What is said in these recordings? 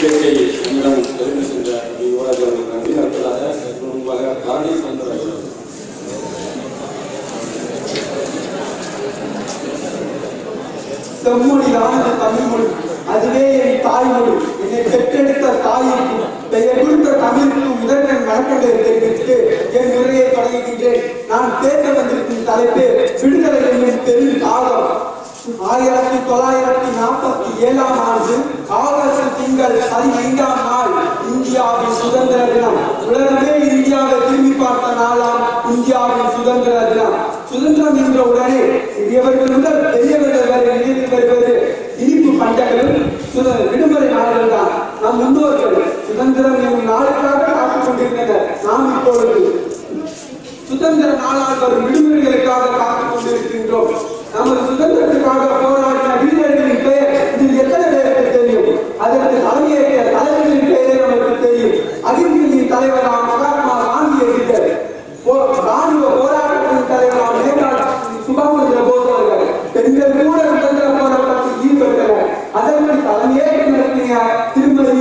இயற்கை நம்மிடம் தெரிந்து சென்ற யுவராஜ் அவர்கள் நன்றி அடுத்ததாக முன்பாக ராணி சந்திரராஜ் அவர்கள் செம்மொழிதான் இந்த தமிழ் மொழி அதுவே என் தாய்மொழி என்னை பெற்றெடுத்த தாய்க்கும் பெயர் கொடுத்த தமிழுக்கும் முதல்வன் வணக்கங்களை தெரிவித்து என் உரையை தொடங்குகின்றேன் நான் பேச வந்திருக்கும் தலைப்பு விடுதலை என்னும் பெரும் காலம் ஆயிரத்தி தொள்ளாயிரத்தி நாற்பத்தி ஏழாம் ஆண்டு ஆகஸ்ட் திங்கள் பதினைந்தாம் நாள் இந்தியாவின் சுதந்திர தினம் உலகமே இந்தியாவை திரும்பி பார்த்த நாளாம் இந்தியாவின் சுதந்திர தினம் சுதந்திரம் என்ற உடனே சிறியவர்கள் முதல் பெரியவர்கள் வரை நினைவு வருவது இனிப்பு பண்டங்கள் சுத- விடுமுறை நாள்கள் தான் நம் முன்னோர்கள் சுதந்திரம் என்னும் நாளுக்காக காத்துக் கொண்டிருந்தனர் நாம் இப்பொழுது சுதந்திர நாளால் வரும் விடுமுறைகளுக்காக காத்துக் கொண்டிருக்கின்றோம் நமது சுதந்திரத்துக்காக போராடின வீரர்களின் பெயர் இதில் எத்தனை பேருக்கு தெரியும் அதற்கு தலைமையேற்ற தலைவர்களின் பெயரே நமக்கு தெரியும் அகிம்சையின் தலைவராம் மகாத்மா காந்தியடிகள் போ- ராணுவ போராட்டத்தின் தலைவராம் நேதாஜி சுபாஷ் சந்திர போஸ் அவர்கள் பெண்கள் கூட சுதந்திர போராட்டத்தில் ஈடுபட்டனர் அதற்கு தலைமையேற்று நடத்திய திருமதி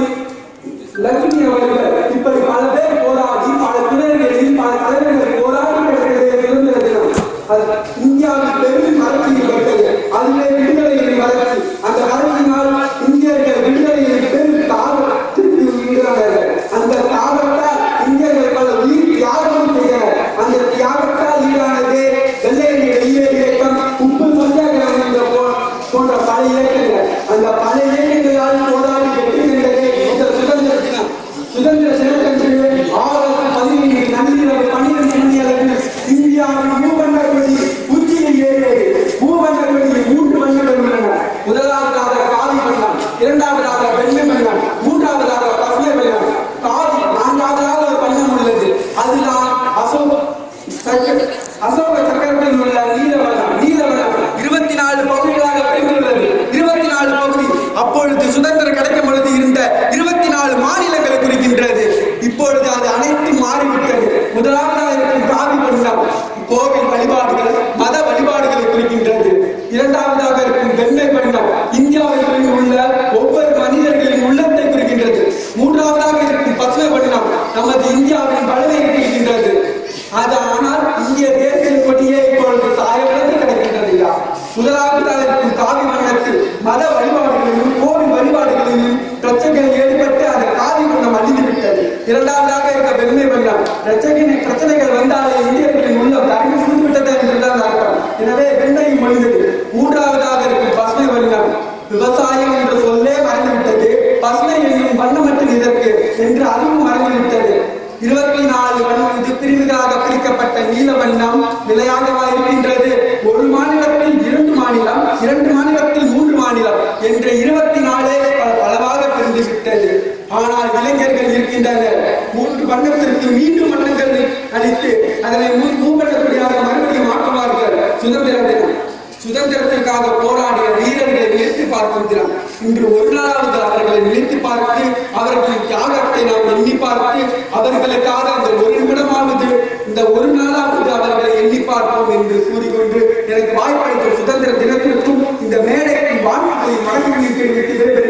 லட்சுமி அவர்கள் இப்படி பல பேர் போராடி பல துணைகளில் பல தலைவர்கள் போராடி பெற்றது சுதந்திர தினம் அது இந்தியாவில் பெரும் வளர்ச்சி பெற்றது அதிலே விடுதலையின் வளர்ச்சி அந்த வளர்ச்சியினால் இந்தியர்கள் விடுதலையின் பெரும் தாகத்திற்கு ஈடுபட்டனர் அந்த தாகத்தால் இந்தியர்கள் பல உயிர் தியாகம் செய்தனர் அந்த தியாகத்தால் ஈடானதே வெள்ளையனை வெளியேறு இயக்கம் உப்பு சத்தியாகிரகம் என்ற போ- போன்ற பல இயக்கங்கள் அந்த பல இயக்கங்களால் போராடி வெற்றி பெற்றதே இந்த சுதந்திர தினம் சுதந்திர தினத்தன்று ஆகஸ்ட் பதினைந்து நள்ளிரவு பன்னிரண்டு மணி அளவில் இந்தியாவின் மூவண்ண கொடி உச்சியில் ஏறியது மூவண்ண கொடியில் மூன்று வண்ணங்கள் உள்ளன முதலாவதாக காவி வண்ணம் இரண்டாவதாக வெள்ளை வண்ணம் மூன்றாவதாக பசுமை வண்ணம் காவி நான்காவதாக ஒரு வண்ணம் உள்ளது அதுதான் அசோக் சக்கர- அசோக சக்கரத்தில் உள்ள நீலவனம் நீலவனம் இருபத்தி நாலு பகுதிகளாக பிரிந்துள்ளது இருபத்தி நாலு பகுதி அப்பொழுது சுதந்திரம் கிடைக்கும் பொழுது இருந்த இருபத்தி நாலு மாநிலங்களை குறிக்கின்றது இப்பொழுது அது அனைத்தும் மாறிவிட்டது முதலாவதாக இருக்கும் காவி வண்ணம் கோவில் வழிபாடுகள் மத வழிபாடுகளை குறிக்கின்றது இரண்டாவதாக இருக்கும் வெண்ணை வண்ணம் இந்தியாவில் உள்ள ஒவ்வொரு மனிதர்களின் உள்ளத்தை குறிக்கின்றது மூன்றாவதாக இருக்கும் பசுமை வண்ணம் நமது இந்தியாவின் வலிமையை குறிக்கின்றது அது ஆனால் இந்திய தேசிய கொடியே இப்பொழுது சாயவிழந்து கிடக்கின்றது ஐயா. முதலாவதாக இருக்கும் காவி வண்ணத்தில் மத வழிபாடுகளிலும் கோவில் வழிபாடுகளிலும் பிரச்சனைகள் ஏற்பட்டு அந்த காவி வண்ணம் அழிந்து விட்டது இரண்டாவதாக இருக்க வெண்மை வண்ணம் பிரச்சனை பிரச்சனைகள் வந்தாலே இந்தியர்களின் உள்ளம் தரங்கி சுட்டு விட்டது என்றுதான் அர்த்தம் எனவே வெண்மையும் மொழிந்தது மூன்றாவதாக இருக்கும் பசுமை வண்ணம் விவசாயம் என்ற சொல்லே மறைந்துவிட்டது பசுமை என்னும் வண்ணமற்ற இதற்கு என்று அதுவும் மறைந்துவிட்டது இருபத்தி நாலு வண்ணம் இது பிரிவுகளாக பிரிக்கப்பட்ட நீல வண்ணம் நிலையாகவா இருக்கின்றது ஒரு மாநிலத்தில் இரண்டு மாநிலம் இரண்டு மாநிலத்தில் மூன்று மாநிலம் என்ற இருபத்தி நாலே பல- பலவாக பிரிந்து விட்டது ஆனால் இளைஞர்கள் இருக்கின்றனர் மூன்று வண்ணத்திற்கு மீண்டும் வண்ணங்கள் அளித்து அதனை மூ- மூவண்ணக்கூடியாக மறுபடியும் மாற்றுவார்கள் சுதந்திர தினம் சுதந்திரத்திற்காக போராடிய வீரர்களை நினைத்து பார்க்கும் தினம் இன்று ஒரு நாளாவது அவர்களை நினைத்து பார்த்து அவர்களின் தியாகத்தை நாம் எண்ணி பார்த்து அவர்களுக்காக அந்த ஒரு நிமிடமாவது இந்த ஒரு நாளாவது அவர்களை எண்ணி பார்ப்போம் என்று கூறிக்கொண்டு எனக்கு வாய்ப்பளித்த சுதந்திர தினத்திற்கும் இந்த மேடைக்கும் வாழ்க்கையை மனதில் தெரிவித்து விடைபெறுகிறேன்